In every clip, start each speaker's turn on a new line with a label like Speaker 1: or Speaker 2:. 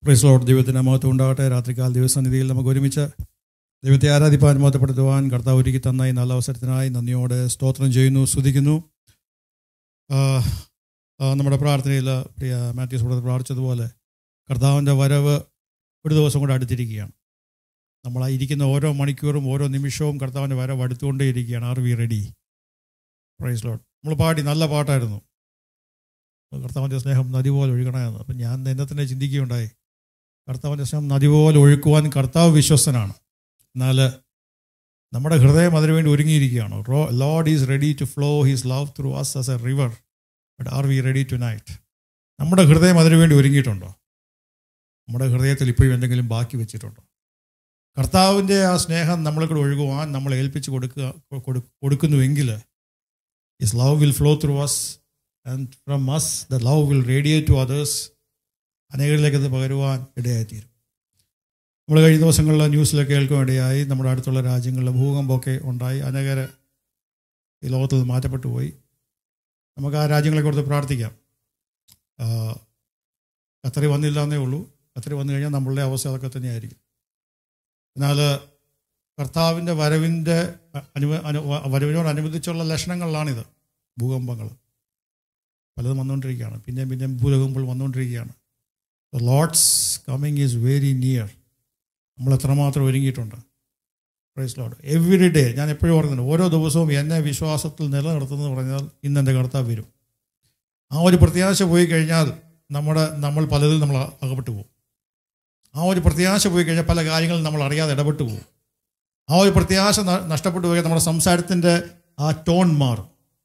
Speaker 1: ക്രിസ്ലോട് ദൈവത്തിൻ്റെ മഹത്വം ഉണ്ടാകട്ടെ രാത്രികാല ദിവസനിധിയിൽ നമുക്ക് ഒരുമിച്ച് ദൈവത്തെ ആരാധിപ്പാൻ മഹത്വപ്പെടുത്തുവാൻ കർത്താവ് ഒരുക്കി തന്ന ഈ നല്ല അവസരത്തിനായി നന്ദിയോടെ സ്തോത്രം ചെയ്യുന്നു സ്തുതിക്കുന്നു ആ, ആ, നമ്മുടെ പ്രാർത്ഥനയിൽ പ്രിയ മാത്യൂസ് ബ്രദർ പ്രാർത്ഥിച്ചതുപോലെ കർത്താവിൻ്റെ വരവ് ഒരു ദിവസം കൂടെ അടുത്തിരിക്കുകയാണ് നമ്മൾ ആ ഇരിക്കുന്ന ഓരോ മണിക്കൂറും ഓരോ നിമിഷവും കർത്താവിൻ്റെ വരവ് അടുത്തുകൊണ്ടേയിരിക്കുകയാണ് are we ready praise Lord നമ്മൾ പാടി നല്ല പാട്ടായിരുന്നു കർത്താവിൻ്റെ സ്നേഹം നദി പോലെ ഒഴുകണമെന്ന് അപ്പം ഞാൻ എന്നെ തന്നെ ചിന്തിക്കുകയുണ്ടായി കർത്താവിൻ്റെ സ്നേഹം നദി പോലെ ഒഴുക്കുവാൻ കർത്താവ് വിശ്വസ്തനാണ് എന്നാൽ നമ്മുടെ ഹൃദയം അതിനുവേണ്ടി ഒരുങ്ങിയിരിക്കുകയാണ് Lord is ready to flow his love through us as a river but are we ready tonight നമ്മുടെ ഹൃദയം അതിനുവേണ്ടി ഒരുങ്ങിയിട്ടുണ്ടോ നമ്മുടെ ഹൃദയത്തിൽ ഇപ്പോഴും എന്തെങ്കിലും ബാക്കി വെച്ചിട്ടുണ്ടോ കർത്താവിൻ്റെ ആ സ്നേഹം നമ്മളെ കൂടെ ഒഴുകുവാൻ നമ്മൾ ഏൽപ്പിച്ച് കൊടുക്കുക കൊടു- കൊടുക്കുന്നുവെങ്കിൽ his love will flow through us and from us the love will radiate to others അനേകരിലേക്ക് അത് പകരുവാൻ ഇടയായിത്തീരും നമ്മൾ കഴിഞ്ഞ ദിവസങ്ങളിൽ ന്യൂസിലൊക്കെ കേൾക്കാൻ ഇടയായി നമ്മുടെ അടുത്തുള്ള രാജ്യങ്ങളിൽ ഭൂകമ്പമൊക്കെ ഉണ്ടായി അനേകരെ ഈ ലോകത്തിൽ നിന്ന് മാറ്റപ്പെട്ടു പോയി നമുക്ക് ആ രാജ്യങ്ങളെ കുറിച്ച് പ്രാർത്ഥിക്കാം ആ, ഖത്തറി വന്നില്ല എന്നേ ഉള്ളൂ ഖത്തറി വന്നു കഴിഞ്ഞാൽ നമ്മളുടെ അവസ്ഥ അതൊക്കെ തന്നെയായിരിക്കും എന്നാൽ കർത്താവിൻ്റെ വരവിൻ്റെ അനു അനു വരവിനോടനുബന്ധിച്ചുള്ള ലക്ഷണങ്ങളിലാണിത് ഭൂകമ്പങ്ങൾ പലതും വന്നുകൊണ്ടിരിക്കുകയാണ് പിന്നെയും പിന്നെയും ഭൂകമ്പങ്ങൾ വന്നുകൊണ്ടിരിക്കുകയാണ് Lord's coming is very near നമ്മൾ എത്രമാത്രം ഒരുങ്ങിയിട്ടുണ്ട് പ്രൈസ് ലോഡ് എവറി ഡേ ഞാൻ എപ്പോഴും ഓർക്കുന്നുണ്ട് ഓരോ ദിവസവും എന്നെ വിശ്വാസത്തിൽ നിലനിർത്തുന്നത് പറഞ്ഞാൽ ഇന്ന് എൻ്റെ കർത്താവ് വരും ആ ഒരു പ്രത്യാശ പോയി കഴിഞ്ഞാൽ നമ്മുടെ നമ്മൾ പലതിൽ നമ്മൾ അകപ്പെട്ടു പോകും ആ ഒരു പ്രത്യാശ പോയി കഴിഞ്ഞാൽ പല കാര്യങ്ങളും നമ്മൾ അറിയാതെ ഇടപെട്ട് പോകും ആ ഒരു പ്രത്യാശ ന- നഷ്ടപ്പെട്ടു പോയാൽ നമ്മുടെ സംസാരത്തിൻ്റെ ആ ടോൺ മാറും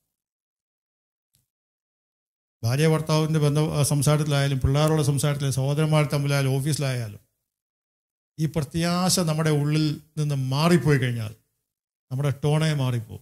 Speaker 1: ഭാര്യ ഭർത്താവിൻ്റെ ബന്ധ ആ സംസാരത്തിലായാലും പിള്ളേരോട് സംസാരത്തിലായാലും സഹോദരന്മാർ തമ്മിലായാലും ഓഫീസിലായാലും ഈ പ്രത്യാശ നമ്മുടെ ഉള്ളിൽ നിന്ന് മാറിപ്പോയി കഴിഞ്ഞാൽ നമ്മുടെ ടോണേ മാറിപ്പോകും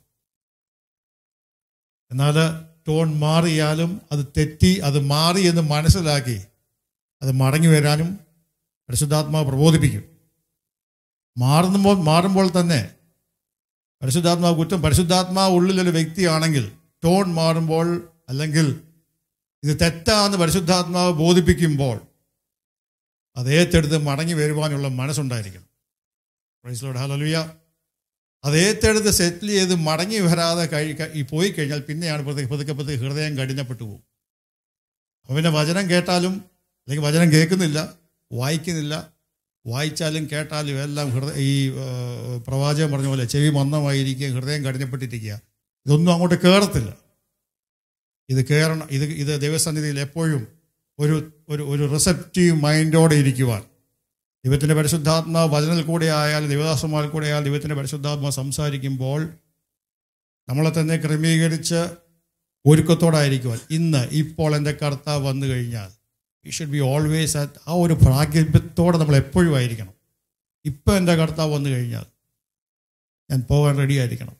Speaker 1: എന്നാൽ ടോൺ മാറിയാലും അത് തെറ്റി അത് മാറി എന്ന് മനസ്സിലാക്കി അത് മടങ്ങി വരാനും പരിശുദ്ധാത്മാവ് പ്രബോധിപ്പിക്കും മാറുമ്പോൾ മാറുമ്പോൾ തന്നെ പരിശുദ്ധാത്മാവ് കുറ്റം പരിശുദ്ധാത്മാവ് ഉള്ളിലൊരു വ്യക്തിയാണെങ്കിൽ ടോൺ മാറുമ്പോൾ അല്ലെങ്കിൽ ഇത് തെറ്റാന്ന് പരിശുദ്ധാത്മാവ് ബോധിപ്പിക്കുമ്പോൾ അത് ഏറ്റെടുത്ത് മടങ്ങി വരുവാനുള്ള മനസ്സുണ്ടായിരിക്കണം പ്രൈസ് ലോഡ് ഹല്ലേലൂയ അത് ഏറ്റെടുത്ത് സെറ്റിൽ ചെയ്ത് മടങ്ങി വരാതെ കഴി ഈ പോയി കഴിഞ്ഞാൽ പിന്നെയാണ് പതുക്കെ പതുക്കെ പതുക്കെ ഹൃദയം കഠിനപ്പെട്ടു പോകും അപ്പോൾ പിന്നെ വചനം കേട്ടാലും അല്ലെങ്കിൽ വചനം കേൾക്കുന്നില്ല വായിക്കുന്നില്ല വായിച്ചാലും കേട്ടാലും എല്ലാം ഹൃദയ ഈ ആ, പ്രവാചകൻ പറഞ്ഞ പോലെ ചെവി മന്ദമായിരിക്കുക ഹൃദയം കഠിനപ്പെട്ടിരിക്കുക ഇതൊന്നും അങ്ങോട്ട് കയറത്തില്ല ഇത് കയറണം ഇത് ഇത് ദൈവസന്നിധിയിൽ എപ്പോഴും ഒരു ഒരു ഒരു റിസപ്റ്റീവ് മൈൻഡോടെ ഇരിക്കുവാൻ ദൈവത്തിൻ്റെ പരിശുദ്ധാത്മാവ് വചനത്തിൽ കൂടെ ആയാലും ദൈവദാസന്മാരിൽ കൂടെ ആയാലും ദൈവത്തിൻ്റെ പരിശുദ്ധാത്മാവ് സംസാരിക്കുമ്പോൾ നമ്മളെ തന്നെ ക്രമീകരിച്ച് ഒരുക്കത്തോടായിരിക്കുവാൻ ഇന്ന് ഇപ്പോൾ എൻ്റെ കർത്താവ് വന്നു കഴിഞ്ഞാൽ ഈ ഷുഡ് ബി ഓൾവേസ് അറ്റ് ആ ഒരു ഭാഗ്യത്തോടെ നമ്മൾ എപ്പോഴും ആയിരിക്കണം ഇപ്പം എൻ്റെ കർത്താവ് വന്നു കഴിഞ്ഞാൽ ഞാൻ പോകാൻ റെഡി ആയിരിക്കണം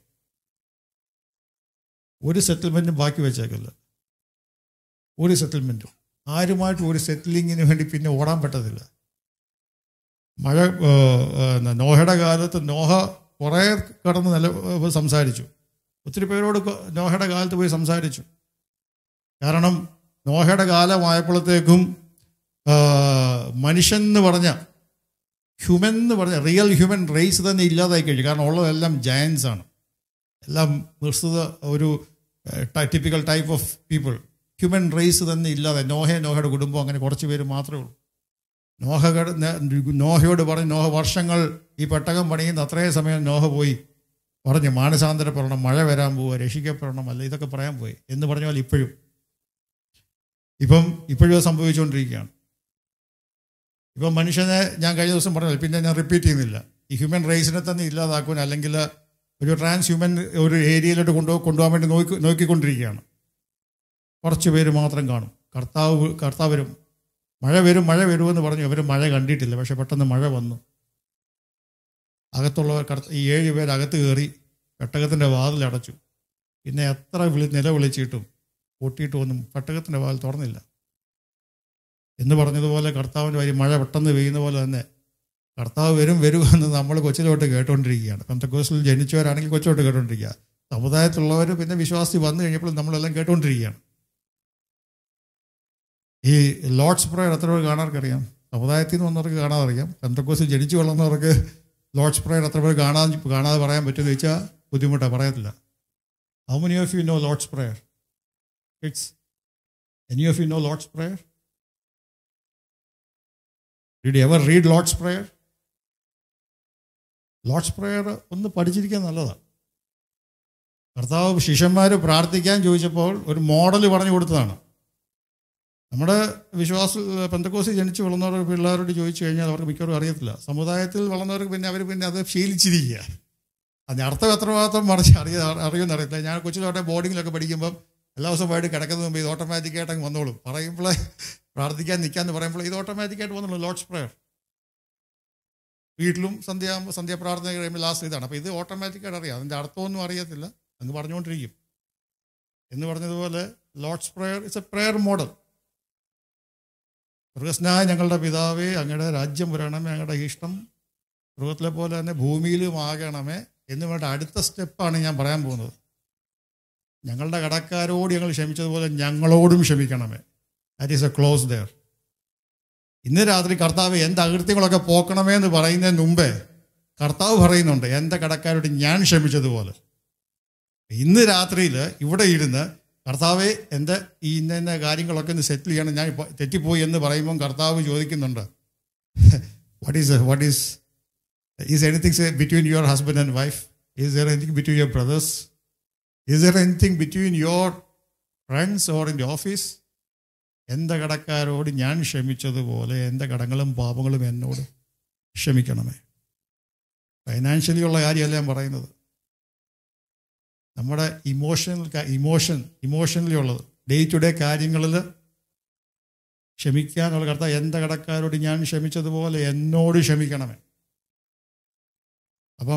Speaker 1: ഒരു സെറ്റിൽമെൻറ്റും ബാക്കി വെച്ചേക്കല്ല ഒരു സെറ്റിൽമെൻറ്റും ആരുമായിട്ടും ഒരു സെറ്റിലിങ്ങിന് വേണ്ടി പിന്നെ ഓടാൻ പറ്റത്തില്ല മഴ ആ, ആ, എന്നാ, നോഹയുടെ കാലത്ത് നോഹ കുറേ കടന്ന് നില ആ, സംസാരിച്ചു ഒത്തിരി പേരോട് കൊ- നോഹയുടെ കാലത്ത് പോയി സംസാരിച്ചു കാരണം നോഹയുടെ കാലമായപ്പോഴത്തേക്കും ആ, മനുഷ്യൻ എന്ന് പറഞ്ഞ ഹ്യൂമൻ എന്ന് പറഞ്ഞ റിയൽ ഹ്യൂമൻ റേസ് തന്നെ ഇല്ലാതായി കഴിഞ്ഞു കാരണം ഉള്ളതെല്ലാം ജയൻസ് ആണ് എല്ലാം നിശ്ചിത ഒരു typical type of people human race തന്നെ ഇല്ലാതെ നോഹ നോഹയുടെ കുടുംബം അങ്ങനെ കുറച്ച് പേര് മാത്രമേ ഉള്ളൂ നോഹ കട- ന- നോഹയോട് പറഞ്ഞ് നോഹ വർഷങ്ങൾ ഈ പെട്ടകം പണിയുന്ന അത്രയും സമയം നോഹ പോയി പറഞ്ഞു മാനസാന്തരപ്പെടണം മഴ വരാൻ പോവുക രക്ഷിക്കപ്പെടണം അല്ല ഇതൊക്കെ പറയാൻ പോയി എന്ന് പറഞ്ഞ പോലെ ഇപ്പോഴും ഇപ്പം ഇപ്പോഴും അത് സംഭവിച്ചുകൊണ്ടിരിക്കുകയാണ് ഇപ്പം മനുഷ്യനെ ഞാൻ കഴിഞ്ഞ ദിവസം പറഞ്ഞല്ലോ പിന്നെ ഞാൻ റിപ്പീറ്റ് ചെയ്യുന്നില്ല ഈ ഹ്യൂമൻ റേസിനെ തന്നെ ഇല്ലാതാക്കുവാൻ അല്ലെങ്കിൽ ഒരു ട്രാൻസ് ഹ്യൂമൻ ഒരു ഏരിയയിലോട്ട് കൊണ്ടു കൊണ്ടുപോകാൻ വേണ്ടി നോക്കി നോക്കിക്കൊണ്ടിരിക്കുകയാണ് കുറച്ച് പേര് മാത്രം കാണും കർത്താവ് കർത്താവ് വരും മഴ വരും മഴ വരുമെന്ന് പറഞ്ഞു അവർ മഴ കണ്ടിട്ടില്ല പക്ഷെ പെട്ടെന്ന് മഴ വന്നു അകത്തുള്ളവർ കർത്ത ഈ ഏഴ് പേര് അകത്ത് കയറി പെട്ടകത്തിൻ്റെ വാതിലടച്ചു പിന്നെ എത്ര വിളി നിലവിളിച്ചിട്ടും പൊട്ടിയിട്ടും ഒന്നും പെട്ടകത്തിൻ്റെ വാതിൽ തുറന്നില്ല എന്ന് പറഞ്ഞതുപോലെ കർത്താവിൻ്റെ വരി മഴ പെട്ടെന്ന് പെയ്യുന്ന പോലെ തന്നെ കർത്താവ് വരും വരുമെന്ന് നമ്മൾ കൊച്ചിലോട്ട് കേട്ടുകൊണ്ടിരിക്കുകയാണ് പെന്തക്കോസിൽ ജനിച്ചവരാണെങ്കിൽ കൊച്ചിലോട്ട് കേട്ടുകൊണ്ടിരിക്കുക സമുദായത്തിലുള്ളവർ പിന്നെ വിശ്വാസി വന്നു കഴിഞ്ഞപ്പോൾ നമ്മളെല്ലാം കേട്ടുകൊണ്ടിരിക്കുകയാണ് ഈ ലോർഡ്സ് പ്രയർ എത്ര പേർ കാണാർക്കറിയാം സമുദായത്തിൽ നിന്ന് വന്നവർക്ക് കാണാതെ അറിയാം പെന്തക്കോസ് ജനിച്ചു വളർന്നവർക്ക് ലോഡ്സ് പ്രയർ അത്ര പേര് കാണാൻ കാണാതെ പറയാൻ പറ്റുമെന്ന് ചോദിച്ചാൽ ബുദ്ധിമുട്ടാണ് പറയത്തില്ല how many of you know Lord's prayer it's any of you know Lord's prayer did ever read Lord's prayer Lord's prayer ഒന്ന് പഠിച്ചിരിക്കാൻ നല്ലതാണ് കർത്താവ് ശിഷ്യന്മാർ പ്രാർത്ഥിക്കാൻ ചോദിച്ചപ്പോൾ ഒരു മോഡൽ പറഞ്ഞു കൊടുത്തതാണ് നമ്മുടെ വിശ്വാസ പെന്തക്കോസ് ജനിച്ച് വളർന്നവർ പിള്ളേരോട് ചോദിച്ചു കഴിഞ്ഞാൽ അവർക്ക് മിക്കവാറും അറിയത്തില്ല സമുദായത്തിൽ വളർന്നവർക്ക് പിന്നെ അവർ പിന്നെ അത് ശീലിച്ചിരിക്കുക അതിന് അർത്ഥം എത്രമാത്രം മറിച്ച് അറിയ അറിയുമെന്ന് അറിയത്തില്ല ഞാൻ കൊച്ചിലോട്ടെ ബോർഡിങ്ങിലൊക്കെ പഠിക്കുമ്പം എല്ലാ ദിവസവും പോയിട്ട് കിടക്കുന്ന മുമ്പ് ഇത് ഓട്ടോമാറ്റിക്കായിട്ട് അങ്ങ് വന്നോളും പറയുമ്പോൾ പ്രാർത്ഥിക്കാൻ നിൽക്കാന്ന് പറയുമ്പോൾ ഇത് ഓട്ടോമാറ്റിക്കായിട്ട് വന്നോളൂ ലോഡ്സ് പ്രയർ വീട്ടിലും സന്ധ്യ സന്ധ്യാപ്രാർത്ഥന കഴിയുമ്പോൾ ലാസ്റ്റ് ഇതാണ് അപ്പോൾ ഇത് ഓട്ടോമാറ്റിക്കായിട്ട് അറിയാം അതിൻ്റെ അർത്ഥമൊന്നും അറിയത്തില്ല അങ്ങ് പറഞ്ഞുകൊണ്ടിരിക്കും എന്ന് പറഞ്ഞതുപോലെ Lord's prayer it's a prayer model മൃഗസ്നായ ഞങ്ങളുടെ പിതാവേ അങ്ങയുടെ രാജ്യം വരണമേ അങ്ങയുടെ ഇഷ്ടം മൃഗത്തിലെ പോലെ തന്നെ ഭൂമിയിലും ആകണമേ എന്ന് വേണ്ട അടുത്ത സ്റ്റെപ്പാണ് ഞാൻ പറയാൻ പോകുന്നത് ഞങ്ങളുടെ കടക്കാരോട് ഞങ്ങൾ ക്ഷമിച്ചതുപോലെ ഞങ്ങളോടും ക്ഷമിക്കണമേ that is a clause there ഇന്ന് രാത്രി കർത്താവ് എൻ്റെ അകൃത്യങ്ങളൊക്കെ പോക്കണമേ എന്ന് പറയുന്നതിന് മുമ്പേ കർത്താവ് പറയുന്നുണ്ട് എൻ്റെ കടക്കാരോട് ഞാൻ ക്ഷമിച്ചതുപോലെ ഇന്ന് രാത്രിയിൽ ഇവിടെ ഇരുന്ന് കർത്താവെ എൻ്റെ ഈ ഇന്ന ഇന്ന കാര്യങ്ങളൊക്കെ ഒന്ന് സെറ്റിൽ ചെയ്യണം ഞാൻ ഇപ്പൊ തെറ്റിപ്പോയി എന്ന് പറയുമ്പോൾ കർത്താവ് ചോദിക്കുന്നുണ്ട് what is what is is anything between your husband and wife is there anything between your brothers is there anything between your friends or in office എൻ്റെ കടക്കാരോട് ഞാൻ ക്ഷമിച്ചതുപോലെ എൻ്റെ കടങ്ങളും പാപങ്ങളും എന്നോട് ക്ഷമിക്കണമേ ഫൈനാൻഷ്യലി ഉള്ള കാര്യമല്ല ഞാൻ പറയുന്നത് നമ്മുടെ ഇമോഷണൽ ഇമോഷൻ ഇമോഷണലി ഉള്ളത് ഡേ ടു ഡേ കാര്യങ്ങളിൽ ക്ഷമിക്കാനുള്ള കർത്താവ് എൻ്റെ കടക്കാരോട് ഞാൻ ക്ഷമിച്ചതുപോലെ എന്നോട് ക്ഷമിക്കണമേ അപ്പം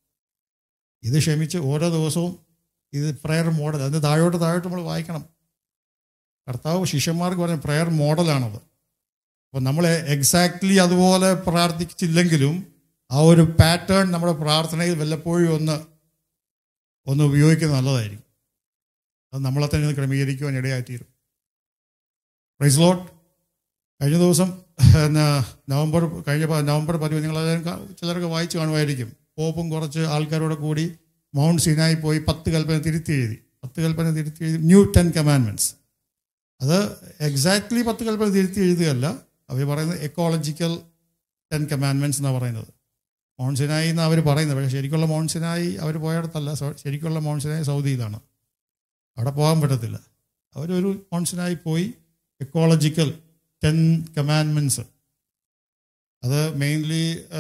Speaker 1: ഇത് ക്ഷമിച്ച് ഓരോ ദിവസവും ഇത് പ്രയർ മോഡൽ അതിന് താഴോട്ട് താഴോട്ട് നമ്മൾ വായിക്കണം കർത്താവ് ശിഷ്യന്മാർക്ക് പറഞ്ഞ പ്രയർ മോഡലാണത് അപ്പം നമ്മൾ എക്സാക്ട്ലി അതുപോലെ പ്രാർത്ഥിച്ചില്ലെങ്കിലും ആ ഒരു പാറ്റേൺ നമ്മുടെ പ്രാർത്ഥനയിൽ വല്ലപ്പോഴും ഒന്ന് ഒന്ന് ഉപയോഗിക്കുന്നത് നല്ലതായിരിക്കും അത് നമ്മളെ തന്നെ ഒന്ന് ക്രമീകരിക്കുവാൻ ഇടയായിത്തീരും പ്രൈസ് ലോട്ട് കഴിഞ്ഞ ദിവസം പിന്നെ നവംബർ കഴിഞ്ഞ പ- നവംബർ പതിവ് നിങ്ങൾ ചിലരൊക്കെ വായിച്ചു കാണുമായിരിക്കും പോപ്പും കുറച്ച് ആൾക്കാരോടെ കൂടി മൗണ്ട് സിനായി പോയി പത്ത് കൽപ്പന തിരുത്തി എഴുതി പത്ത് കൽപ്പന തിരുത്തി എഴുതി ന്യൂ ടെൻ കമാൻഡ്മെൻറ്റ്സ് അത് എക്സാക്ട്ലി പത്ത് കൽപ്പന തിരുത്തി എഴുതുകയല്ല അവർ പറയുന്നത് എക്കോളജിക്കൽ ടെൻ കമാൻഡ്മെൻറ്റ്സ് എന്നാണ് പറയുന്നത് മൗണ്ട് സിനായി എന്ന് അവർ പറയുന്നത് പക്ഷേ ശരിക്കുള്ള മൗണ്ട് സിനായി അവർ പോയിടത്തല്ല സൗ- ശരിക്കുള്ള മൗണ്ട് സിനായി സൗദിയിലാണ് അവിടെ പോകാൻ പറ്റത്തില്ല അവരൊരു മൗണ്ട് സിനായി പോയി എക്കോളജിക്കൽ ടെൻ കമാൻഡ്മെൻറ്റ്സ് അത് മെയിൻലി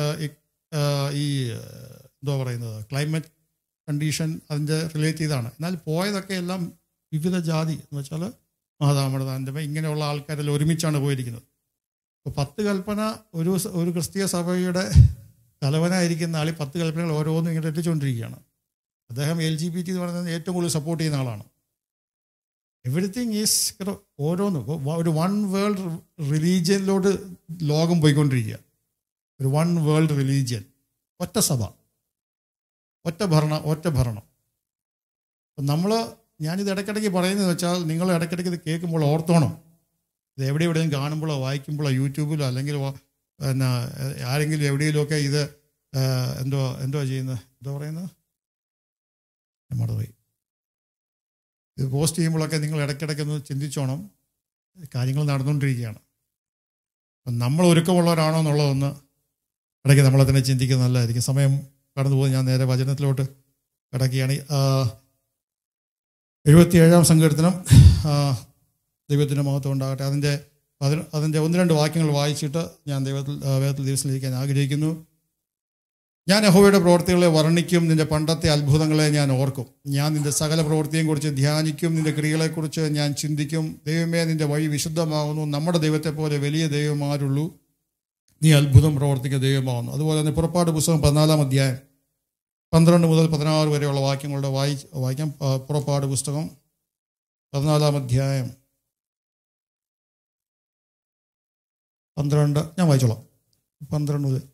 Speaker 1: ഈ ഏഹ്, എന്തുവാ പറയുന്നത് ക്ലൈമറ്റ് കണ്ടീഷൻ അതിൻ്റെ റിലേറ്റ് ചെയ്താണ് എന്നാൽ പോയതൊക്കെ എല്ലാം വിവിധ ജാതി എന്ന് വെച്ചാൽ മാതാമൃതാൻ്റെ ഇങ്ങനെയുള്ള ആൾക്കാരെല്ലാം ഒരുമിച്ചാണ് പോയിരിക്കുന്നത് അപ്പോൾ പത്ത് കൽപ്പന ഒരു സ- ഒരു ക്രിസ്തീയ സഭയുടെ തലവനായിരിക്കുന്ന ആൾ ഈ പത്ത് കൽപ്പനകൾ ഓരോന്നും ഇങ്ങനെ എത്തിച്ചുകൊണ്ടിരിക്കുകയാണ് അദ്ദേഹം എൽ ജി ബി ടി എന്ന് പറയുന്നത് ഏറ്റവും കൂടുതൽ സപ്പോർട്ട് ചെയ്യുന്ന ആളാണ് എവറിത്തിങ് ഈസ് ഓരോന്നും ഇപ്പൊ ഒരു വൺ വേൾഡ് റിലീജിയനിലോട്ട് ലോകം പോയിക്കൊണ്ടിരിക്കുക ഒരു വൺ വേൾഡ് റിലീജിയൻ ഒറ്റ സഭ ഒറ്റ ഭരണ ഒറ്റ ഭരണം അപ്പം നമ്മൾ ഞാനിത് ഇടയ്ക്കിടയ്ക്ക് പറയുന്നത് വെച്ചാൽ നിങ്ങൾ ഇടയ്ക്കിടയ്ക്ക് ഇത് കേൾക്കുമ്പോൾ ഓർത്തോണം ഇത് എവിടെ എവിടെയും കാണുമ്പോഴോ വായിക്കുമ്പോഴോ യൂട്യൂബിലോ അല്ലെങ്കിൽ വ- പിന്നെ ആരെങ്കിലും എവിടെയെങ്കിലുമൊക്കെ ഇത് ആ, എന്തോ എന്തോ ചെയ്യുന്നത് എന്തോ പറയുന്നത് ഞാൻ മറന്നുപോയി ഇത് പോസ്റ്റ് ചെയ്യുമ്പോഴൊക്കെ നിങ്ങൾ ഇടയ്ക്കിടയ്ക്ക് ഒന്ന് ചിന്തിച്ചോണം കാര്യങ്ങൾ നടന്നുകൊണ്ടിരിക്കുകയാണ് അപ്പം നമ്മൾ ഒരുക്കമുള്ളവരാണോ എന്നുള്ളതൊന്ന് ഇടയ്ക്ക് നമ്മളെ തന്നെ ചിന്തിക്കുന്നത് നല്ലതായിരിക്കും സമയം കടന്നു പോകും ഞാൻ നേരെ വചനത്തിലോട്ട് കിടക്കുകയാണ് ആ, എഴുപത്തിയേഴാം സങ്കീർത്തനം ആ, ദൈവത്തിൻ്റെ മഹത്വം ഉണ്ടാകട്ടെ അതിൻ്റെ അതിന് അതിൻ്റെ ഒന്ന് രണ്ട് വാക്യങ്ങൾ വായിച്ചിട്ട് ഞാൻ ദൈവത്തിൽ ആ, വേദത്തിൽ ദിവസത്തിലിരിക്കാൻ ആഗ്രഹിക്കുന്നു ഞാൻ യഹോവയുടെ പ്രവൃത്തികളെ വർണ്ണിക്കും നിന്റെ പണ്ടത്തെ അത്ഭുതങ്ങളെ ഞാൻ ഓർക്കും ഞാൻ നിന്റെ സകല പ്രവൃത്തിയെയും കുറിച്ച് ധ്യാനിക്കും നിന്റെ ക്രിയകളെക്കുറിച്ച് ഞാൻ ചിന്തിക്കും ദൈവമേ നിന്റെ വഴി വിശുദ്ധമാകുന്നു നമ്മുടെ ദൈവത്തെ പോലെ വലിയ ദൈവമാരുള്ളൂ നീ അത്ഭുതം പ്രവർത്തിക്കുന്ന ദൈവമാകുന്നു അതുപോലെ തന്നെ പുറപ്പാട് പുസ്തകം പതിനാലാം അധ്യായം പന്ത്രണ്ട് മുതൽ പതിനാറ് വരെയുള്ള വാക്യങ്ങളുടെ വായി വായിക്കാം ആ, പുറപ്പാട് പുസ്തകം പതിനാലാം അധ്യായം പന്ത്രണ്ട് ഞാൻ വായിച്ചോളാം പന്ത്രണ്ട് മുതൽ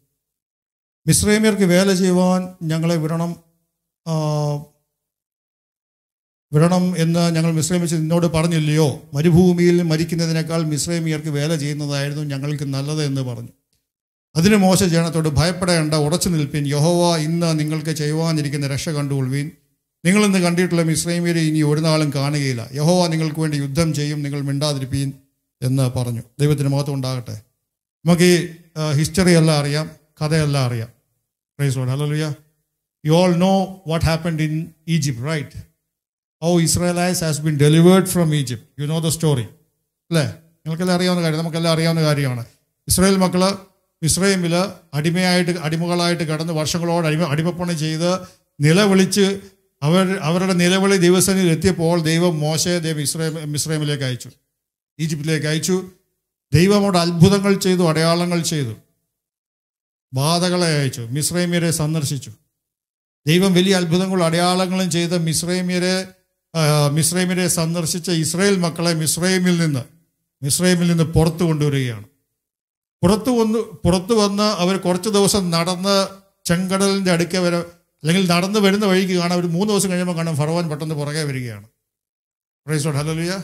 Speaker 1: മിശ്രൈമ്യർക്ക് വേല ചെയ്യുവാൻ ഞങ്ങളെ വിടണം ആ, വിടണം എന്ന് ഞങ്ങൾ മിശ്രമിൽ വെച്ച് നിന്നോട് പറഞ്ഞില്ലയോ മരുഭൂമിയിൽ മരിക്കുന്നതിനേക്കാൾ മിശ്രമിയർക്ക് വേല ചെയ്യുന്നതായിരുന്നു ഞങ്ങൾക്ക് നല്ലത് എന്ന് പറഞ്ഞു അതിന് മോശ ജനത്തോട് ഭയപ്പെടേണ്ട ഉറച്ചു നിൽപ്പിൻ യഹോവ ഇന്ന് നിങ്ങൾക്ക് ചെയ്യുവാനിരിക്കുന്ന രക്ഷ കണ്ടുകൊള്ളുവീൻ നിങ്ങൾ ഇന്ന് കണ്ടിട്ടുള്ള മിശ്രൈമിയരെ ഇനി ഒരു നാളും കാണുകയില്ല യഹോവ നിങ്ങൾക്ക് വേണ്ടി യുദ്ധം ചെയ്യും നിങ്ങൾ മിണ്ടാതിരിപ്പീൻ എന്ന് പറഞ്ഞു ദൈവത്തിന് മഹത്വം ഉണ്ടാകട്ടെ നമുക്ക് ഈ ഹിസ്റ്ററി എല്ലാം അറിയാം കഥയെല്ലാം അറിയാം praise Lord hello you all know what happened in Egypt right how Israelites has been delivered from Egypt you know the story അല്ലേ നിങ്ങൾക്കെല്ലാം അറിയാവുന്ന കാര്യം നമുക്കെല്ലാം അറിയാവുന്ന കാര്യമാണ് ഇസ്രായേൽ മക്കള് ഇസ്രയേമിൽ അടിമയായിട്ട് അടിമകളായിട്ട് കടന്ന് വർഷങ്ങളോട് അടിമ അടിമപ്പണി ചെയ്ത് നിലവിളിച്ച് അവർ അവരുടെ നിലവിളി ദിവസത്തിൽ എത്തിയപ്പോൾ ദൈവം മോശയെ ദൈവം ഇസ്രയേം മിസ്രൈമിലേക്ക് അയച്ചു ഈജിപ്തിലേക്ക് അയച്ചു ദൈവം അവിടെ അത്ഭുതങ്ങൾ ചെയ്തു അടയാളങ്ങൾ ചെയ്തു ബാധകളെ അയച്ചു മിസ്രൈമ്യരെ സന്ദർശിച്ചു ദൈവം വലിയ അത്ഭുതങ്ങളും അടയാളങ്ങളും ചെയ്ത മിസ്രൈമ്യരെ ആ, മിസ്രൈമിനെ സന്ദർശിച്ച ഇസ്രായേൽ മക്കളെ മിസ്രൈമിൽ നിന്ന് മിസ്രൈമിൽ നിന്ന് പുറത്തു കൊണ്ടുവരികയാണ് പുറത്തു വന്ന് പുറത്തു വന്ന് അവർ കുറച്ച് ദിവസം നടന്ന് ചെങ്കടലിൻ്റെ അടുക്ക വരെ അല്ലെങ്കിൽ നടന്ന് വരുന്ന വഴിക്ക് കാണാം ഒരു മൂന്ന് ദിവസം കഴിയുമ്പോൾ കാണാം ഫറവാൻ പെട്ടെന്ന് പുറകെ വരികയാണ് പ്രൈസോട്ട് ഹലോലിയ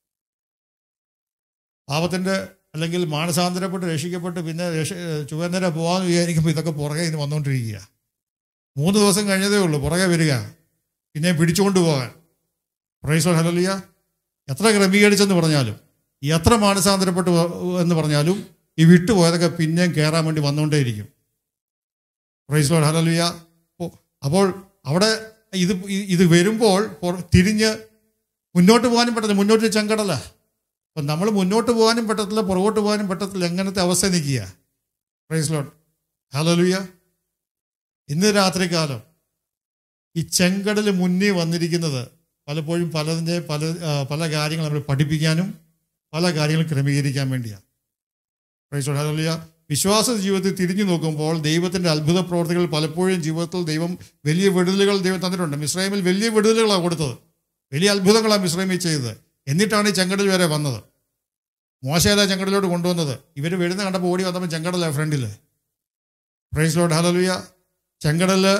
Speaker 1: പാപത്തിൻ്റെ അല്ലെങ്കിൽ മാനസാന്തരപ്പെട്ട് രക്ഷിക്കപ്പെട്ട് പിന്നെ രക്ഷ ചുവന്നര പോകാമെന്ന് വിചാരിക്കുമ്പോൾ ഇതൊക്കെ പുറകെ ഇന്ന് വന്നുകൊണ്ടിരിക്കുക മൂന്ന് ദിവസം കഴിഞ്ഞതേ ഉള്ളൂ പുറകെ വരിക പിന്നെ പിടിച്ചുകൊണ്ട് പോകാൻ പ്രൈസോ ഹലോലിയ എത്ര ക്രമീകരിച്ചെന്ന് പറഞ്ഞാലും എത്ര മാനസാന്തരപ്പെട്ട് വ- എന്ന് പറഞ്ഞാലും ഈ വിട്ടുപോയതൊക്കെ പിന്നെയും കയറാൻ വേണ്ടി വന്നുകൊണ്ടേയിരിക്കും പ്രൈസ് ലോഡ് ഹലോലിയ അപ്പോൾ അവിടെ ഇത് ഇത് വരുമ്പോൾ പുറ- തിരിഞ്ഞ് മുന്നോട്ട് പോകാനും പറ്റത്തില്ല മുന്നോട്ട് ചെങ്കടല അപ്പം നമ്മൾ മുന്നോട്ട് പോകാനും പറ്റത്തില്ല പുറകോട്ട് പോകാനും പറ്റത്തില്ല എങ്ങനത്തെ അവസ്ഥ നിൽക്കുക പ്രൈസ് ലോഡ് ഹലോലിയ ഇന്ന് രാത്രികാലം ഈ ചെങ്കടൽ മുന്നിൽ വന്നിരിക്കുന്നത് പലപ്പോഴും പലതിൻ്റെ പല ആ, പല കാര്യങ്ങൾ നമ്മൾ പഠിപ്പിക്കാനും പല കാര്യങ്ങളും ക്രമീകരിക്കാൻ വേണ്ടിയാണ് പ്രൈസ് ലോർഡ്. ഹല്ലേലൂയ. വിശ്വാസ ജീവിതത്തിൽ തിരിഞ്ഞു നോക്കുമ്പോൾ ദൈവത്തിന്റെ അത്ഭുത പ്രവർത്തികൾ പലപ്പോഴും ജീവിതത്തിൽ ദൈവം വലിയ വിടുതലുകൾ ദൈവം തന്നിട്ടുണ്ട് മിസ്രൈമിൽ വലിയ വിടുതലുകളാണ് കൊടുത്തത് വലിയ അത്ഭുതങ്ങളാണ് മിസ്രൈമിൽ ചെയ്തത് എന്നിട്ടാണ് ഈ ചെങ്കടൽ വരെ വന്നത് മോശയല്ല ചെങ്കടലോട്ട് കൊണ്ടുവന്നത് ഇവർ വരുന്ന കണ്ടപ്പോൾ ഓടി വന്നപ്പോൾ ചെങ്കടല ഫ്രണ്ടിൽ പ്രൈസ് ലോഡ് ഹലലുയ ചെങ്കടല്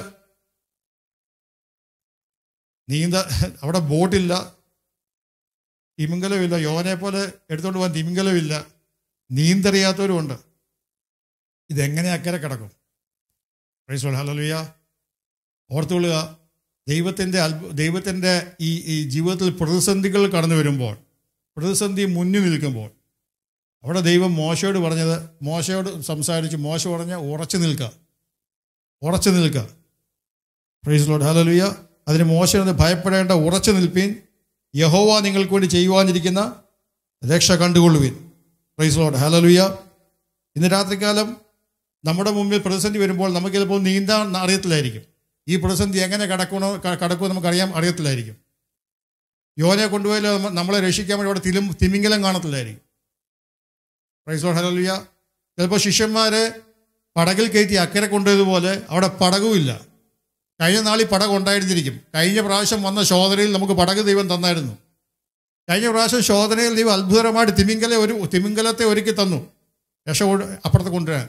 Speaker 1: നീന്ത അവിടെ ബോട്ടില്ല തിമിംഗലമില്ല യോനെ പോലെ എടുത്തുകൊണ്ട് പോകാൻ തിമിംഗലമില്ല നീന്തറിയാത്തവരുമുണ്ട് ഇതെങ്ങനെ അക്കരെ കിടക്കും പ്രൈസോൾ ഹലലുയ ഓർത്തുകൊള്ളുക ദൈവത്തിൻ്റെ അത്ഭു ദൈവത്തിൻ്റെ ഈ ഈ ജീവിതത്തിൽ പ്രതിസന്ധികൾ കടന്നു വരുമ്പോൾ പ്രതിസന്ധി മുന്നിൽ നിൽക്കുമ്പോൾ അവിടെ ദൈവം മോശയോട് പറഞ്ഞത് മോശയോട് സംസാരിച്ച് മോശ പറഞ്ഞ ഉറച്ചു നിൽക്കുക ഉറച്ചു നിൽക്കുക പ്രൈസ് ലോഡ് ഹലലുയ അതിന് മോശം ഭയപ്പെടേണ്ട ഉറച്ചു നിൽപ്പീൻ യഹോവ നിങ്ങൾക്ക് വേണ്ടി ചെയ്യുവാനിരിക്കുന്ന രക്ഷ കണ്ടുകൊള്ളുവിൻ പ്രൈസ് ലോഡ് ഹലലുയ ഇന്ന് രാത്രികാലം നമ്മുടെ മുമ്പിൽ പ്രതിസന്ധി വരുമ്പോൾ നമുക്ക് ചിലപ്പോൾ നീന്താൻ അറിയത്തില്ലായിരിക്കും ഈ പ്രതിസന്ധി എങ്ങനെ കടക്കണോ ക- കടക്കുമോ നമുക്കറിയാം അറിയത്തില്ലായിരിക്കും യോനെ കൊണ്ടുപോയാൽ നമ്മളെ രക്ഷിക്കാൻ വേണ്ടി അവിടെ തിലും തിമിംഗലം കാണത്തില്ലായിരിക്കും പ്രൈസ് ലോഡ് ഹലലുയ ചിലപ്പോൾ ശിഷ്യന്മാരെ പടകിൽ കയറ്റി അക്കരെ കൊണ്ടുപോയതുപോലെ അവിടെ പടകുമില്ല കഴിഞ്ഞ നാളിൽ പടക് ഉണ്ടായിരുന്നിരിക്കും കഴിഞ്ഞ പ്രാവശ്യം വന്ന ശോധനയിൽ നമുക്ക് പടക് ദൈവം തന്നായിരുന്നു കഴിഞ്ഞ പ്രാവശ്യം ശോധനയിൽ ദൈവം അത്ഭുതകരമായിട്ട് തിമിംഗലെ ഒരു തിമിംഗലത്തെ ഒരുക്കി തന്നു രക്ഷ കൊണ്ട് അപ്പുറത്ത് കൊണ്ടുവരാൻ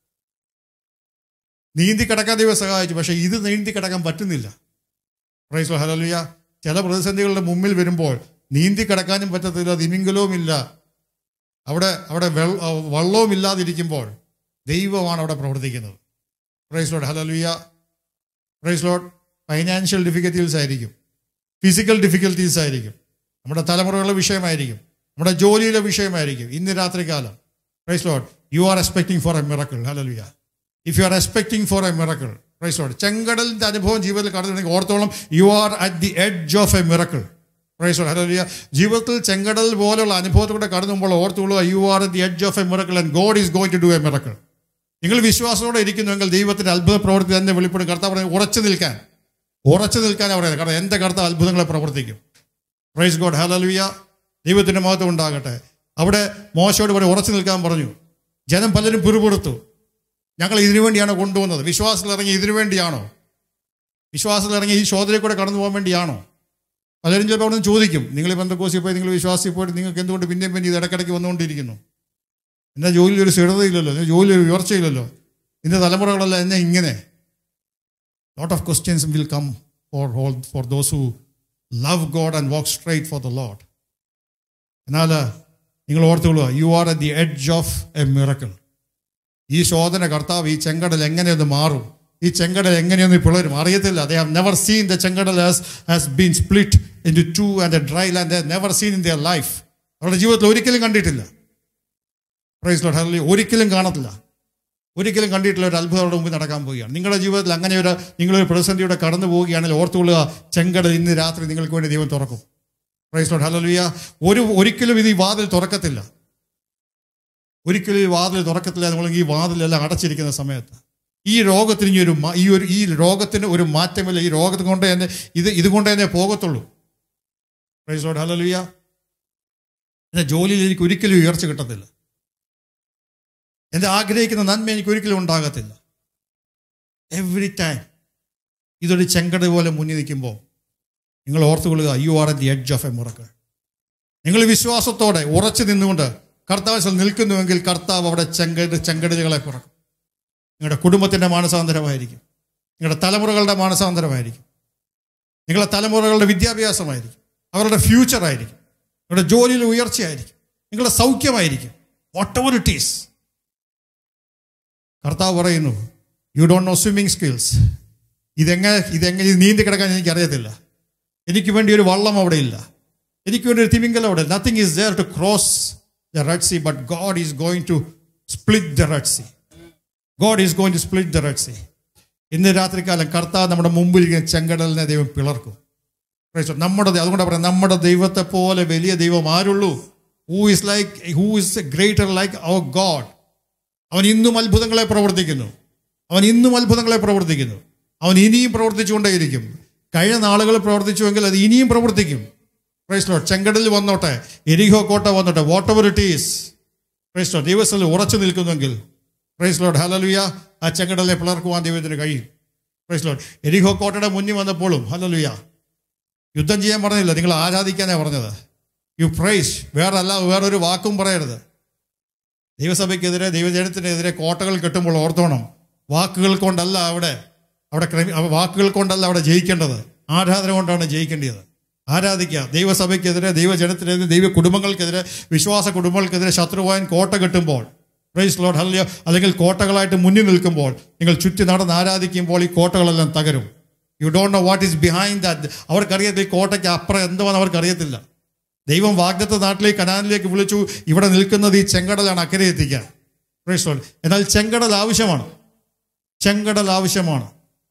Speaker 1: നീന്തി കിടക്കാൻ ദൈവം സഹായിച്ചു പക്ഷേ ഇത് നീന്തി കിടക്കാൻ പറ്റുന്നില്ല പ്രൈസ് ഹലലുയ ചില പ്രതിസന്ധികളുടെ മുമ്പിൽ വരുമ്പോൾ നീന്തി കിടക്കാനും പറ്റത്തില്ല തിമിംഗലവും ഇല്ല അവിടെ അവിടെ വെള്ള വള്ളവും ഇല്ലാതിരിക്കുമ്പോൾ ദൈവമാണ് അവിടെ പ്രവർത്തിക്കുന്നത് praise Lord hallelujah praise Lord financial difficulties ആയിരിക്കും ഫിസിക്കൽ ഡിഫിക്കൽറ്റീസ് ആയിരിക്കും നമ്മുടെ തലമുറകളുടെ വിഷയമായിരിക്കും നമ്മുടെ ജോലിയിലെ വിഷയമായിരിക്കും ഇന്ന് രാത്രികാലം praise Lord you are expecting for a miracle hallelujah if you are expecting for a miracle praise Lord ചെങ്കടലിന്റെ അനുഭവം ജീവിതത്തിൽ കടന്നിട്ടുണ്ടെങ്കിൽ ഓർത്തോളം you are at the edge of a miracle praise Lord hallelujah ജീവിതത്തിൽ ചെങ്കടൽ പോലുള്ള അനുഭവത്തിലൂടെ കടന്നുമ്പോൾ ഓർത്തുകൊള്ളുക you are at the edge of a miracle and God is going to do a miracle നിങ്ങൾ വിശ്വാസത്തോടെ ഇരിക്കുന്നുവെങ്കിൽ ദൈവത്തിന്റെ അത്ഭുത പ്രവൃത്തി തന്നെ വെളിപ്പെടും കർത്താവ് പറയുന്നത് ഉറച്ചു നിൽക്കാൻ ഉറച്ചു നിൽക്കാനാണ് പറയുന്നത് കാരണം എൻ്റെ കർത്താവ് അത്ഭുതങ്ങളെ പ്രവർത്തിക്കും പ്രൈസ് ഗോഡ് ഹലലുയ ദൈവത്തിന്റെ മഹത്വം ഉണ്ടാകട്ടെ അവിടെ മോശയോട് പറയും ഉറച്ചു നിൽക്കാൻ പറഞ്ഞു ജനം പലരും പിറുപിറുത്തു ഞങ്ങൾ ഇതിനു വേണ്ടിയാണോ കൊണ്ടുവന്നത് വിശ്വാസത്തിൽ ഇറങ്ങി ഇതിനു വേണ്ടിയാണോ വിശ്വാസത്തിൽ ഇറങ്ങി ഈ ശോധനയിൽ കൂടെ കടന്നു പോകാൻ വേണ്ടിയാണോ പലരും ചിലപ്പോൾ അവിടെ നിന്ന് ചോദിക്കും നിങ്ങൾ ബന്ധക്കോസിൽ പോയി നിങ്ങൾ വിശ്വാസത്തിൽ പോയിട്ട് നിങ്ങൾക്ക് എന്തുകൊണ്ട് പിന്നെയും പിന്നെ ഇത് ഇടയ്ക്കിടയ്ക്ക് വന്നുകൊണ്ടിരിക്കുന്നു എൻ്റെ ജോലിയിൽ ഒരു സ്ഥിരതയില്ലല്ലോ എൻ്റെ ജോലിയിൽ ഒരു ഉയർച്ചയില്ലല്ലോ ഇന്ന് തലമുറകളെല്ലാം എന്നെ ഇങ്ങനെ lot of questions will come for whole for those who love God and walk straight for the Lord എന്നാൽ നിങ്ങൾ ഓർത്തുകൊള്ളുക you are at the edge of a miracle ഈ ശോധന കർത്താവ് ഈ ചെങ്കടൽ എങ്ങനെയൊന്ന് മാറും ഈ ചെങ്കടൽ എങ്ങനെയൊന്ന് പിളരും അറിയത്തില്ല they have never seen the ചെങ്കടൽ has has been split into two and a dry land never seen in their life അവരുടെ ജീവിതത്തിൽ ഒരിക്കലും കണ്ടിട്ടില്ല പ്രൈസ് ലോഡ് ഹർലി ഒരിക്കലും കാണത്തില്ല ഒരിക്കലും കണ്ടിട്ടുള്ള ഒരു അത്ഭുതം അവരുടെ മുമ്പിൽ നടക്കാൻ പോവുകയാണ് നിങ്ങളുടെ ജീവിതത്തിൽ അങ്ങനെ ഒരു നിങ്ങളൊരു പ്രതിസന്ധിയുടെ കടന്നു പോവുകയാണെങ്കിൽ ഓർത്തുകൊള്ളുക ചെങ്കടൽ ഇന്ന് രാത്രി നിങ്ങൾക്ക് വേണ്ടി ദൈവം തുറക്കും പ്രൈസ് ലോഡ് ഹലലുയ ഒരു ഒരിക്കലും ഇത് ഈ വാതിൽ തുറക്കത്തില്ല ഒരിക്കലും ഈ വാതിൽ തുറക്കത്തില്ല നമ്മൾ ഈ വാതിലെല്ലാം അടച്ചിരിക്കുന്ന സമയത്ത് ഈ രോഗത്തിന് ഇനി ഒരു മാ- ഈ ഒരു ഈ രോഗത്തിന് ഒരു മാറ്റമില്ല ഈ രോഗത്തെ കൊണ്ട് തന്നെ ഇത് ഇതുകൊണ്ട് തന്നെ പോകത്തുള്ളൂ പ്രൈസ് ലോഡ് ഹലലുയ എൻ്റെ ജോലിയിൽ എനിക്ക് ഒരിക്കലും ഉയർച്ച കിട്ടത്തില്ല എൻ്റെ ആഗ്രഹിക്കുന്ന നന്മ എനിക്ക് ഒരിക്കലും ഉണ്ടാകത്തില്ല എവറി ടൈം ഇതൊരു ചെങ്കട പോലെ മുന്നിൽ നിൽക്കുമ്പോൾ നിങ്ങൾ ഓർത്തുകൊള്ളുക you are at the edge of a miracle നിങ്ങൾ വിശ്വാസത്തോടെ ഉറച്ചു നിന്നുകൊണ്ട് കർത്താവ് നിൽക്കുന്നുവെങ്കിൽ കർത്താവ് അവിടെ ചെങ്കട് ചെങ്കടലുകളെ പിറക്കും നിങ്ങളുടെ കുടുംബത്തിൻ്റെ മാനസാന്തരമായിരിക്കും നിങ്ങളുടെ തലമുറകളുടെ മാനസാന്തരമായിരിക്കും നിങ്ങളുടെ തലമുറകളുടെ വിദ്യാഭ്യാസമായിരിക്കും അവരുടെ ഫ്യൂച്ചറായിരിക്കും നിങ്ങളുടെ ജോലിയിൽ ഉയർച്ചയായിരിക്കും നിങ്ങളുടെ സൗഖ്യമായിരിക്കും വാട്ട് എവർ ഇറ്റ് ഈസ് കർത്താവ് പറയുന്നു you don't know swimming skills ഇതെങ്ങനെ ഇതെങ്ങനെ ഇത് നീന്തി കിടക്കാൻ എനിക്ക് അറിയത്തില്ല എനിക്ക് വേണ്ടി ഒരു വള്ളം അവിടെ ഇല്ല എനിക്ക് വേണ്ടി ഒരു തിമിങ്കലം അവിടെ nothing is there to cross the Red Sea but God is going to split the Red Sea God is going to split the Red Sea ഇന്ന് രാത്രികാലം കർത്താവ് നമ്മുടെ മുമ്പിൽ ഇരിക്കുന്ന ചെങ്കടലിനെ ദൈവം പിളർക്കും Praise God. നമ്മുടെ ദൈ- അതുകൊണ്ടാണ് പറയാം നമ്മുടെ ദൈവത്തെ പോലെ വലിയ ദൈവം ആരുള്ളൂ who is like who is greater like our God അവൻ ഇന്നും അത്ഭുതങ്ങളെ പ്രവർത്തിക്കുന്നു അവൻ ഇന്നും അത്ഭുതങ്ങളെ പ്രവർത്തിക്കുന്നു അവൻ ഇനിയും പ്രവർത്തിച്ചുകൊണ്ടേയിരിക്കും കഴിഞ്ഞ നാളുകൾ പ്രവർത്തിച്ചുവെങ്കിൽ അത് ഇനിയും പ്രവർത്തിക്കും പ്രൈസ് ലോട്ട് ചെങ്കടലിൽ വന്നോട്ടെ എരിഹോ കോട്ട വന്നോട്ടെ whatever it is praise Lord ദൈവസ്ഥലിൽ ഉറച്ചു നിൽക്കുന്നെങ്കിൽ പ്രൈസ് ലോട്ട് ഹലലുയ ആ ചെങ്കടലിനെ പിളർക്കുവാൻ ദൈവത്തിന് കഴിയും പ്രൈസ് ലോട്ട് എരിഹോ കോട്ടയുടെ മുന്നിൽ വന്നപ്പോഴും ഹലലുയ യുദ്ധം ചെയ്യാൻ പറഞ്ഞില്ല നിങ്ങൾ ആരാധിക്കാനാണ് പറഞ്ഞത് യു പ്രൈസ് വേറെ അല്ല വേറൊരു വാക്കും പറയരുത് ദൈവസഭയ്ക്കെതിരെ ദൈവജനത്തിനെതിരെ കോട്ടകൾ കെട്ടുമ്പോൾ ഓർത്തോണം വാക്കുകൾ കൊണ്ടല്ല അവിടെ അവിടെ ക്രമി അവ- വാക്കുകൾ കൊണ്ടല്ല അവിടെ ജയിക്കേണ്ടത് ആരാധന കൊണ്ടാണ് ജയിക്കേണ്ടത് ആരാധിക്കുക ദൈവസഭയ്ക്കെതിരെ ദൈവജനത്തിനെതിരെ ദൈവ കുടുംബങ്ങൾക്കെതിരെ വിശ്വാസ കുടുംബങ്ങൾക്കെതിരെ ശത്രുവായൻ കോട്ട കെട്ടുമ്പോൾ പ്രൈസ് ലോഡ് ഹല്ലിയ അല്ലെങ്കിൽ കോട്ടകളായിട്ട് മുന്നിൽ നിൽക്കുമ്പോൾ നിങ്ങൾ ചുറ്റി നടന്ന് ആരാധിക്കുമ്പോൾ ഈ കോട്ടകളെല്ലാം തകരും you don't know what is behind that അവർക്കറിയത്തില്ല ഈ കോട്ടയ്ക്ക് അപ്പുറം എന്തുവാന്ന് അവർക്കറിയത്തില്ല ദൈവം വാഗ്ദത്ത നാട്ടിലേക്ക് കനാനിലേക്ക് വിളിച്ചു ഇവിടെ നിൽക്കുന്നത് ഈ ചെങ്കടലാണ് അക്കരെ എത്തിക്കാൻ Praise Lord. എന്നാൽ ചെങ്കടൽ ആവശ്യമാണ് ചെങ്കടൽ ആവശ്യമാണ്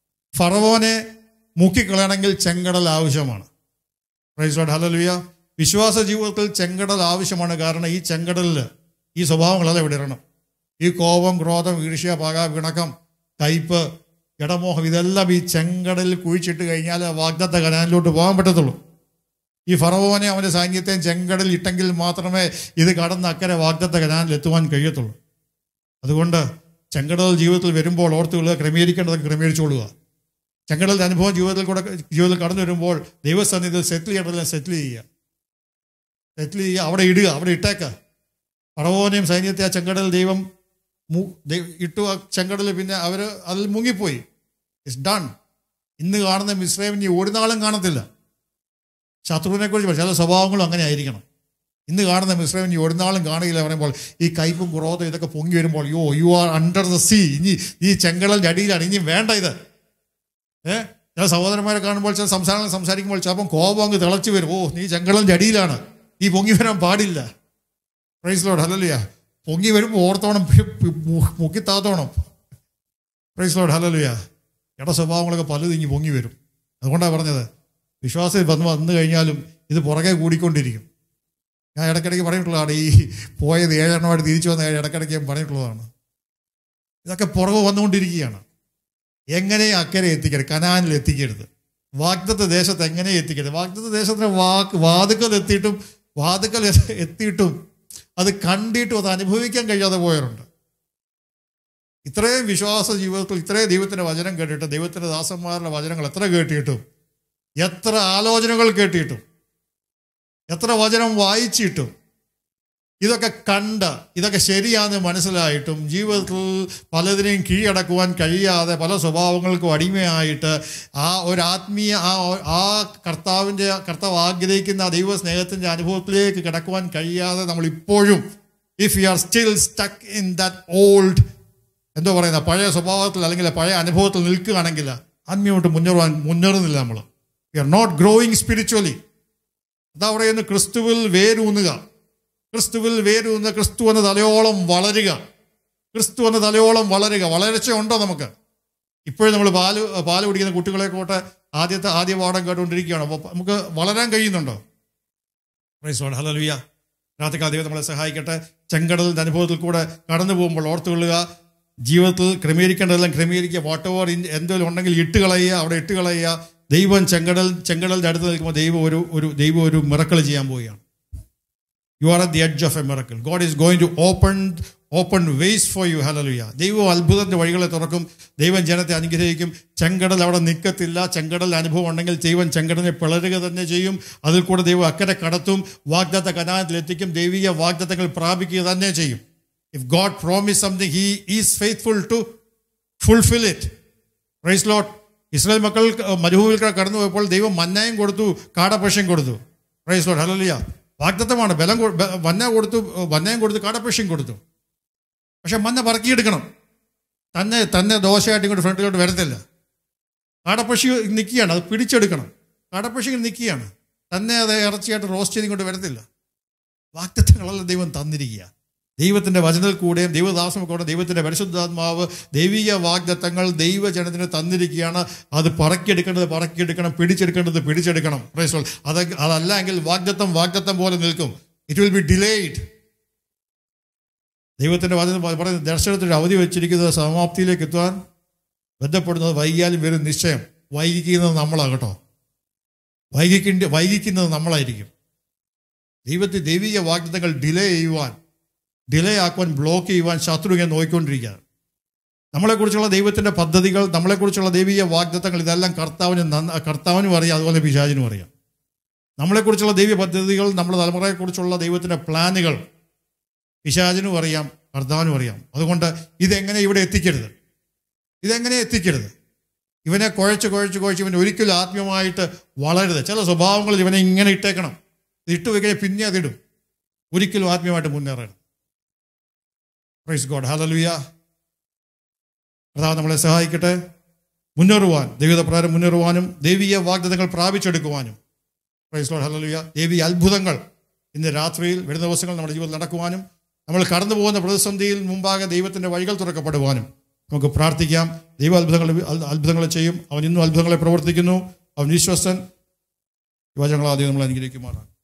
Speaker 1: ഫറവോനെ മുക്കിക്കളയണമെങ്കിൽ ചെങ്കടൽ ആവശ്യമാണ് പ്രൈസ് ലോഡ് ഹല്ലേലൂയ വിശ്വാസ ജീവിതത്തിൽ ചെങ്കടൽ ആവശ്യമാണ് കാരണം ഈ ചെങ്കടലിൽ ഈ സ്വഭാവങ്ങളെല്ലാം ഇവിടെ ഇടണം ഈ കോപം ക്രോധം ഈർഷ്യ പക വിണക്കം കയ്പ് ഇടമോഹം ഇതെല്ലാം ഈ ചെങ്കടലിൽ കുഴിച്ചിട്ട് കഴിഞ്ഞാൽ വാഗ്ദത്ത കനാലിലോട്ട് പോകാൻ പറ്റത്തുള്ളൂ ഈ ഫറവോനെ അവൻ്റെ സൈന്യത്തെയും ചെങ്കടലിൽ ഇട്ടെങ്കിൽ മാത്രമേ ഇത് കടന്ന് അക്കരെ വാഗ്ദത്ത കനാലിൽ എത്തുവാൻ കഴിയത്തുള്ളൂ അതുകൊണ്ട് ചെങ്കടൽ ജീവിതത്തിൽ വരുമ്പോൾ ഓർത്തുകൊള്ളുക ക്രമീകരിക്കേണ്ടതൊക്കെ ക്രമീകരിച്ചുകൊള്ളുക ചെങ്കടലിൻ്റെ അനുഭവം ജീവിതത്തിൽ കൂടെ ജീവിതത്തിൽ കടന്നു വരുമ്പോൾ ദൈവസന്നിധിയിൽ സെറ്റിൽ ചെയ്യേണ്ടതെല്ലാം സെറ്റിൽ ചെയ്യുക സെറ്റിൽ ചെയ്യുക അവിടെ ഇടുക അവിടെ ഇട്ടേക്ക ഫറവോനെയും സൈന്യത്തെ ആ ചെങ്കടൽ ദൈവം മു- ദൈ- ഇട്ടു ആ ചെങ്കടൽ പിന്നെ അവർ അതിൽ മുങ്ങിപ്പോയി ഇറ്റ്സ് ഡൺ ഇന്ന് കാണുന്ന മിശ്രയം ഇനി ഒരു നാളും കാണത്തില്ല ശത്രുവിനെ കുറിച്ച് ചില സ്വഭാവങ്ങളും അങ്ങനെ ആയിരിക്കണം ഇന്ന് കാണുന്ന മിശ്രം ഇനി ഒരു നാളും കാണുകയില്ല പറയുമ്പോൾ ഈ കയ്പും ക്രോധം ഇതൊക്കെ പൊങ്ങി വരുമ്പോൾ yo you are under the sea ഇനി ഈ ചെങ്കടലിൻ്റെ അടിയിലാണ് ഇനി വേണ്ട ഇത് ഏ ചില സഹോദരന്മാരെ കാണുമ്പോൾ ചില സംസാരങ്ങൾ സംസാരിക്കുമ്പോൾ ചിലപ്പം കോപം അങ്ങ് തിളച്ചു വരും ഓ നീ ചെങ്കടലിൻ്റെ അടിയിലാണ് നീ പൊങ്ങി വരാൻ പാടില്ല പ്രൈസ് ലോഡ് ഹലലിയ പൊങ്ങി വരുമ്പോൾ ഓർത്തോണം പി- പി- മു- മുക്കി താത്തോണം പ്രൈസ് ലോഡ് ഹലലിയ ഇട സ്വഭാവങ്ങളൊക്കെ പലതും ഇങ്ങി പൊങ്ങി വരും അതുകൊണ്ടാണ് പറഞ്ഞത് വിശ്വാസം വന്ന് വന്നു കഴിഞ്ഞാലും ഇത് പുറകെ കൂടിക്കൊണ്ടിരിക്കും ഞാൻ ഇടയ്ക്കിടയ്ക്ക് പറഞ്ഞിട്ടുള്ളതാണ് ഈ പോയത് ഏഴെണ്ണമായിട്ട് തിരിച്ചു വന്ന ഇടയ്ക്കിടയ്ക്ക് ഞാൻ പറഞ്ഞിട്ടുള്ളതാണ് ഇതൊക്കെ പുറകെ വന്നുകൊണ്ടിരിക്കുകയാണ് എങ്ങനെ അക്കരെ എത്തിക്കരുത് കനാനിൽ എത്തിക്കരുത് വാഗ്ദത്ത ദേശത്ത് എങ്ങനെ എത്തിക്കരുത് വാഗ്ദത്ത ദേശത്തിന് വാക്ക് വാതുക്കൽ എത്തിയിട്ടും വാതുക്കൽ എ- എത്തിയിട്ടും അത് കണ്ടിട്ടും അത് അനുഭവിക്കാൻ കഴിയാതെ പോയവരുണ്ട് ഇത്രയും വിശ്വാസ ജീവിതത്തിൽ ഇത്രയും ദൈവത്തിൻ്റെ വചനം കേട്ടിട്ട് ദൈവത്തിൻ്റെ ദാസന്മാരുടെ വചനങ്ങൾ എത്ര കേട്ടിട്ടും എത്ര ആലോചനകൾ കേട്ടിട്ടും എത്ര വചനം വായിച്ചിട്ടും ഇതൊക്കെ കണ്ട് ഇതൊക്കെ ശരിയാണെന്ന് മനസ്സിലായിട്ടും ജീവിതത്തിൽ പലതിനെയും കീഴടക്കുവാൻ കഴിയാതെ പല സ്വഭാവങ്ങൾക്കും അടിമയായിട്ട് ആ ഒരു ആത്മീയ ആ ആ കർത്താവിൻ്റെ കർത്താവ് ആഗ്രഹിക്കുന്ന ആ ദൈവ സ്നേഹത്തിൻ്റെ അനുഭവത്തിലേക്ക് കിടക്കുവാൻ കഴിയാതെ നമ്മൾ ഇപ്പോഴും if you are still stuck in that old എന്തോ പറയുന്ന പഴയ സ്വഭാവത്തിൽ അല്ലെങ്കിൽ പഴയ അനുഭവത്തിൽ നിൽക്കുകയാണെങ്കിൽ ആത്മീയമായിട്ട് മുന്നേറുവാൻ മുന്നേറുന്നില്ല നമ്മൾ we are not growing spiritually അതാ പറയുന്നത് ക്രിസ്തുവിൽ വേരൂന്നുക ക്രിസ്തുവിൽ വേരൂന്ന് ക്രിസ്തു എന്ന തലയോളം വളരുക ക്രിസ്തു എന്ന തലയോളം വളരുക വളർച്ച ഉണ്ടോ നമുക്ക് ഇപ്പോഴും നമ്മൾ പാല് പാല് കുടിക്കുന്ന കുട്ടികളെ കൂട്ടെ ആദ്യത്തെ ആദ്യ പാഠം കേട്ടുകൊണ്ടിരിക്കുകയാണ് അപ്പോൾ നമുക്ക് വളരാൻ കഴിയുന്നുണ്ടോ പ്രൈസ് ഹലലുയ രാത്രികാല ദൈവം നമ്മളെ സഹായിക്കട്ടെ ചെങ്കടലിൻ്റെ അനുഭവത്തിൽ കൂടെ കടന്നു പോകുമ്പോൾ ഓർത്തു കൊള്ളുക ജീവിതത്തിൽ ക്രമീകരിക്കേണ്ടതെല്ലാം ക്രമീകരിക്കുക വാട്ട് ഓവർ എന്തെങ്കിലും ഉണ്ടെങ്കിൽ ഇട്ട് കളയുക അവിടെ ഇട്ട് കളയുക ദൈവം ചെങ്കടൽ ചെങ്കടലിൻ്റെ അടുത്ത് നിൽക്കുമ്പോൾ ദൈവം ഒരു ഒരു ദൈവം ഒരു മിറക്കൾ ചെയ്യാൻ പോവുകയാണ് you are at the edge of a miracle God is going to open open ways for you hallelujah ദൈവം അത്ഭുതത്തിന്റെ വഴികളെ തുറക്കും ദൈവം ജനത്തെ അനുഗ്രഹിക്കും ചെങ്കടൽ അവിടെ നിൽക്കത്തില്ല ചെങ്കടൽ അനുഭവം ഉണ്ടെങ്കിൽ ദൈവം ചെങ്കടലിനെ പിളരുക തന്നെ ചെയ്യും അതിൽ കൂടെ ദൈവം അക്കരെ കടത്തും വാഗ്ദത്ത കനാത്തിലെത്തിക്കും ദൈവിക വാഗ്ദത്തങ്ങൾ പ്രാപിക്കുക തന്നെ ചെയ്യും if God promise something he is faithful to fulfil it praise Lord Israel മക്കൾ മരുഭൂമിയിൽ കടന്നു പോയപ്പോൾ ദൈവം മന്നയും കൊടുത്തു കാടപ്പശയും കൊടുത്തു റൈസ് ലോട്ട് ഹലലിയ വാഗ്ദത്തമാണ് ബലം കൊ- ബ- മന്ന കൊടുത്തു മന്നയും കൊടുത്തു കാടപ്പശയും കൊടുത്തു പക്ഷെ മന്ന പറക്കിയെടുക്കണം തന്നെ തന്നെ ദോശയായിട്ട് ഇങ്ങോട്ട് ഫ്രണ്ടിലോട്ട് വരത്തില്ല കാടപ്പശി നിൽക്കുകയാണ് അത് പിടിച്ചെടുക്കണം കാടപ്പശി ഇങ്ങനെ നിൽക്കുകയാണ് തന്നെ അത് ഇറച്ചിയായിട്ട് റോസ്റ്റ് ചെയ്ത് ഇങ്ങോട്ട് വരത്തില്ല വാക്തത്വങ്ങളെല്ലാം ദൈവം തന്നിരിക്കുക ദൈവത്തിൻ്റെ വചനത്തിൽ കൂടെയും ദൈവദാസം കൂടെ ദൈവത്തിൻ്റെ പരിശുദ്ധാത്മാവ് ദൈവിക വാഗ്ദത്തങ്ങൾ ദൈവജനത്തിന് തന്നിരിക്കുകയാണ് അത് പറക്കിയെടുക്കേണ്ടത് പറക്കിയെടുക്കണം പിടിച്ചെടുക്കേണ്ടത് പിടിച്ചെടുക്കണം Praise the Lord. അത് അതല്ല എങ്കിൽ വാഗ്ദത്തം വാഗ്ദത്തം പോലെ നിൽക്കും ഇറ്റ് വിൽ ബി ഡിലേഡ് ദൈവത്തിൻ്റെ വചനം പറയുന്നത് ദർശനത്തിന് അവധി വെച്ചിരിക്കുന്നത് സമാപ്തിയിലേക്ക് എത്തുവാൻ ബന്ധപ്പെടുന്നത് വൈകിയാലും വരും നിശ്ചയം വൈകിക്കുന്നത് നമ്മളാണ് കേട്ടോ വൈകിക്കേണ്ട വൈകിക്കുന്നത് നമ്മളായിരിക്കും ദൈവത്തിൽ ദൈവിക വാഗ്ദത്തങ്ങൾ ഡിലേ ചെയ്യുവാൻ ഡിലേ ആക്കുവാൻ ബ്ലോക്ക് ചെയ്യുവാൻ ശത്രു ഇങ്ങനെ നോക്കിക്കൊണ്ടിരിക്കുകയാണ് നമ്മളെക്കുറിച്ചുള്ള ദൈവത്തിൻ്റെ പദ്ധതികൾ നമ്മളെക്കുറിച്ചുള്ള ദൈവിക വാഗ്ദത്തങ്ങൾ ഇതെല്ലാം കർത്താവിന് നന്ന കർത്താവിനും അറിയാം അതുപോലെ പിശാചിനും അറിയാം നമ്മളെക്കുറിച്ചുള്ള ദൈവിക പദ്ധതികൾ നമ്മുടെ തലമുറയെക്കുറിച്ചുള്ള ദൈവത്തിൻ്റെ പ്ലാനുകൾ പിശാചിനും അറിയാം കർത്താവിനും അറിയാം അതുകൊണ്ട് ഇതെങ്ങനെ ഇവിടെ എത്തിക്കരുത് ഇതെങ്ങനെ എത്തിക്കരുത് ഇവനെ കുഴച്ച് കുഴച്ച് കുഴച്ച് ഇവൻ ഒരിക്കലും ആത്മീയമായിട്ട് വളരുത് ചില സ്വഭാവങ്ങളിൽ ഇവനെ ഇങ്ങനെ ഇട്ടേക്കണം ഇത് ഇട്ട് വെക്കണേ പിന്നെ അതിടും ഒരിക്കലും ആത്മീയമായിട്ട് മുന്നേറരുത് പ്രൈസ് ഗോഡ് ഹലലുയ കർത്താവ് നമ്മളെ സഹായിക്കട്ടെ മുന്നേറുവാൻ ദൈവിക പ്രകാരം മുന്നേറുവാനും ദൈവീയ വാഗ്ദത്തങ്ങൾ പ്രാപിച്ചെടുക്കുവാനും പ്രൈസ് ഗോഡ് ഹലലുയ ദൈവീയ അത്ഭുതങ്ങൾ ഇന്ന് രാത്രിയിൽ വരുന്ന ദിവസങ്ങൾ നമ്മുടെ ജീവിതത്തിൽ നടക്കുവാനും നമ്മൾ കടന്നു പോകുന്ന പ്രതിസന്ധിയിൽ മുമ്പാകെ ദൈവത്തിൻ്റെ വഴികൾ തുറക്കപ്പെടുവാനും നമുക്ക് പ്രാർത്ഥിക്കാം ദൈവ അത്ഭുതങ്ങൾ അത്ഭുതങ്ങൾ ചെയ്യും അവൻ ഇന്നും അത്ഭുതങ്ങളെ പ്രവർത്തിക്കുന്നു അവൻ വിശ്വസ്തൻ യുവജനങ്ങളാദ്യം നമ്മൾ അനുഗ്രഹിക്കുമാറാണ്